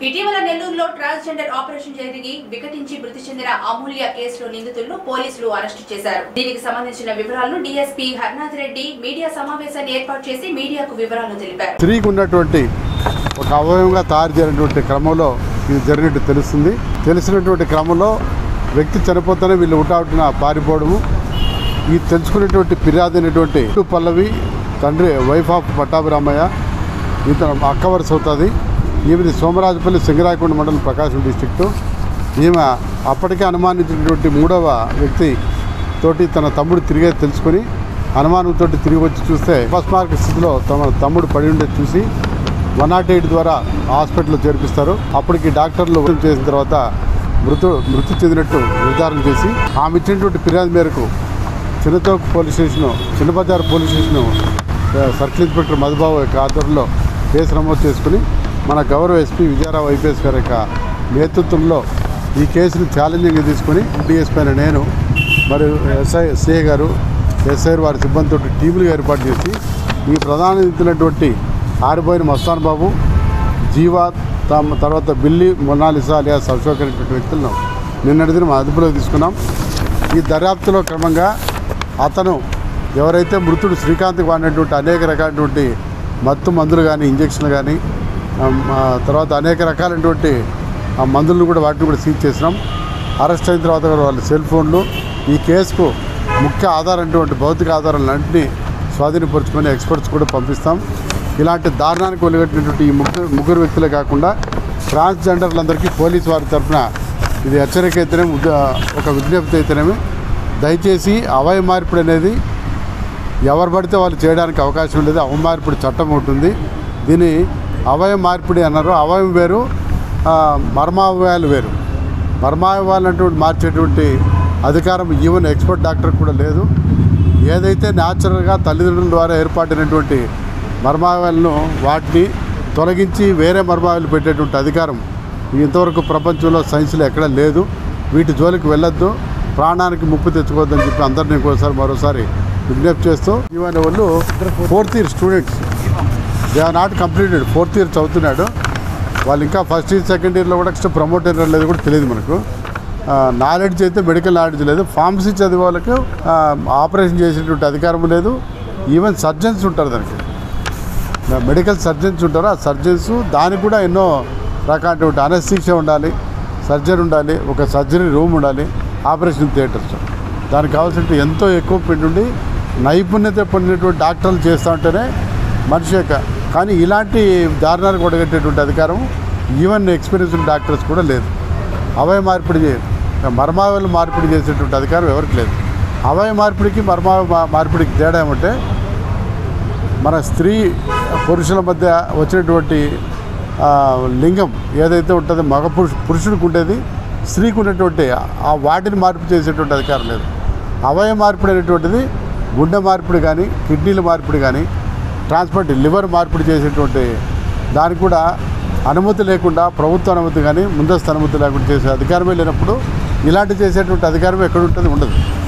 ఇటీవల నెల్లూరులో transgender operation జరిగి వికటించి మృతి చెందిన అమూల్య కేసులో నిందితులను పోలీసులు అరెస్టు చేశారు దీనికి సంబంధించిన వివరాలను డీఎస్పీ హర్నాథ్ రెడ్డి మీడియా సమావేశాన్ని ఏర్పాటు చేసి మీడియాకు వివరాలను తెలిపారు స్త్రీకి ఉన్నటువంటి ఒక అవయవంగా తయారు చేసినటువంటి క్రమంలో ఇది జరిగినట్టు తెలుస్తుంది తెలిసినటువంటి క్రమంలో వ్యక్తి చనిపోతేనే వీళ్ళు ఉటావుటిన పారిపోవడము ఈ తెలుసుకునేటువంటి ఫిర్యాదు అయినటువంటి పల్లవి తండ్రి వైఫ్ ఆఫ్ పట్టాభిరామయ్య ఇతను అక్క వరుస అవుతుంది ఈమెది సోమరాజపల్లి సింగరాయకొండ మండలం ప్రకాశం డిస్టిక్టు ఈమె అప్పటికే అనుమానించినటువంటి మూడవ వ్యక్తి తోటి తన తమ్ముడు తిరిగే తెలుసుకొని అనుమానంతో తిరిగి వచ్చి చూస్తే అపస్మారక స్థితిలో తమ తమ్ముడు పడి ఉండేది చూసి వన్ నాట్ ఎయిట్ ద్వారా హాస్పిటల్లో చేర్పిస్తారు అప్పటికి డాక్టర్లు వైద్యం చేసిన తర్వాత మృతు మృతి చెందినట్టు నిర్ధారణ చేసి ఆమె ఇచ్చినటువంటి ఫిర్యాదు మేరకు Chinnathok police station Chinnabazar police station circle inspector Madhubabu యొక్క ఆధ్వర్యంలో కేసు నమోదు చేసుకుని మన గౌరవ ఎస్పీ విజయరావు ఐపీఎస్ గారి యొక్క నేతృత్వంలో ఈ కేసును ఛాలెంజింగ్గా తీసుకుని డిఎస్పీ అయిన నేను మరియు ఎస్ఐ సిఐ గారు ఎస్ఐ వారి సిబ్బందితో టీములుగా ఏర్పాటు చేసి ఈ ప్రధాన నిధులైనటువంటి ఆరిపోయిన మస్తాన్ బాబు జీవా తమ తర్వాత బిల్లి మొనాలిసా అలియాస్ అశోక్ అనేటువంటి వ్యక్తులను నిన్నటి దినం అదుపులోకి తీసుకున్నాం ఈ దర్యాప్తులో క్రమంగా అతను ఎవరైతే మృతుడు శ్రీకాంత్కి వాడినటువంటి అనేక రకాలైనటువంటి మత్తు మందులు కానీ ఇంజక్షన్లు కానీ ఆమ్, ఆ తర్వాత అనేక రకాలైనటువంటి ఆ మందులను కూడా వాటిని కూడా సీజ్ చేసినాం అరెస్ట్ అయిన తర్వాత కూడా వాళ్ళ సెల్ ఫోన్లు ఈ కేసుకు ముఖ్య ఆధారం అటువంటి భౌతిక ఆధారాలన్నింటినీ స్వాధీనపరుచుకొని ఎక్స్పర్ట్స్ కూడా పంపిస్తాం ఇలాంటి దారుణానికి ఒలిగట్టినటువంటి ఈ ముగ్గురు ముగ్గురు వ్యక్తులే కాకుండా ట్రాన్స్జెండర్లందరికీ పోలీస్ వారి తరఫున ఇది హెచ్చరిక అయితేనేమి ఉద్ద- ఒక విజ్ఞప్తి అయితేనేమి దయచేసి అవయ మార్పిడి అనేది ఎవరు పడితే వాళ్ళు చేయడానికి అవకాశం లేదు అవయ మార్పిడి చట్టం ఉంటుంది దీన్ని అవయ మార్పిడి అన్నారు అవయం వేరు ఆ, మర్మావయాలు వేరు మర్మావయాలు అటువంటి మార్చేటువంటి అధికారం ఈవెన్ ఎక్స్పర్ట్ డాక్టర్ కూడా లేదు ఏదైతే న్యాచురల్గా తల్లిదండ్రుల ద్వారా ఏర్పాటైనటువంటి మర్మావయాలను వాటిని తొలగించి వేరే మర్మావయాలు పెట్టేటువంటి అధికారం ఇంతవరకు ప్రపంచంలో సైన్స్లో ఎక్కడా లేదు వీటి జోలికి వెళ్ళొద్దు ప్రాణానికి ముప్పు తెచ్చుకోవద్దని చెప్పి అందరినీ ఇంకోసారి మరోసారి విజ్ఞప్తి చేస్తూ ఇవన్న వాళ్ళు fourth year students they are not completed fourth year చదువుతున్నాడు వాళ్ళు ఇంకా ఫస్ట్ ఇయర్ సెకండ్ ఇయర్లో కూడా నెక్స్ట్ ప్రమోట్ అయినారు లేదు కూడా తెలియదు మనకు నాలెడ్జ్ అయితే మెడికల్ నాలెడ్జ్ లేదు ఫార్మసీ చదివే వాళ్ళకు ఆ, ఆపరేషన్ చేసేటువంటి అధికారం లేదు ఈవెన్ సర్జన్స్ ఉంటారు దానికి మెడికల్ సర్జన్స్ ఉంటారు ఆ సర్జన్స్ దానికి కూడా ఎన్నో రకాలైనటువంటి అనస్థిక్ష ఉండాలి సర్జరీ ఉండాలి ఒక సర్జరీ రూమ్ ఉండాలి ఆపరేషన్ థియేటర్స్ దానికి కావాల్సిన ఎంతో ఎక్విప్మెంట్ ఉండి నైపుణ్యత పొందినటువంటి డాక్టర్లు చేస్తూ ఉంటేనే మనిషి యొక్క కానీ ఇలాంటి దారుణాలు కొడగట్టేటువంటి అధికారం ఈవెన్ ఎక్స్పీరియన్స్ ఉన్న డాక్టర్స్ కూడా లేదు అవయ మార్పిడి చే మర్మావయలు మార్పిడి చేసేటువంటి అధికారం ఎవరికి లేదు అవయ మార్పిడికి మర్మావ మా- మార్పిడికి తేడా ఏమంటే మన స్త్రీ పురుషుల మధ్య వచ్చినటువంటి ఆ, లింగం ఏదైతే ఉంటుందో మగ పురుషు పురుషుడికి ఉండేది స్త్రీకి ఉన్నటువంటి ఆ వాటిని మార్పు చేసేటువంటి అధికారం లేదు అవయ మార్పిడి అనేటువంటిది గుండె మార్పిడి కానీ కిడ్నీల మార్పిడి కానీ ట్రాన్స్ప్లాంట్ లివర్ మార్పిడి చేసేటువంటి దానికి కూడా అనుమతి లేకుండా ప్రభుత్వ అనుమతి కానీ ముందస్తు అనుమతి లేకుండా చేసే అధికారమే లేనప్పుడు ఇలాంటి చేసేటువంటి అధికారం ఎక్కడ ఉంటుంది ఉండదు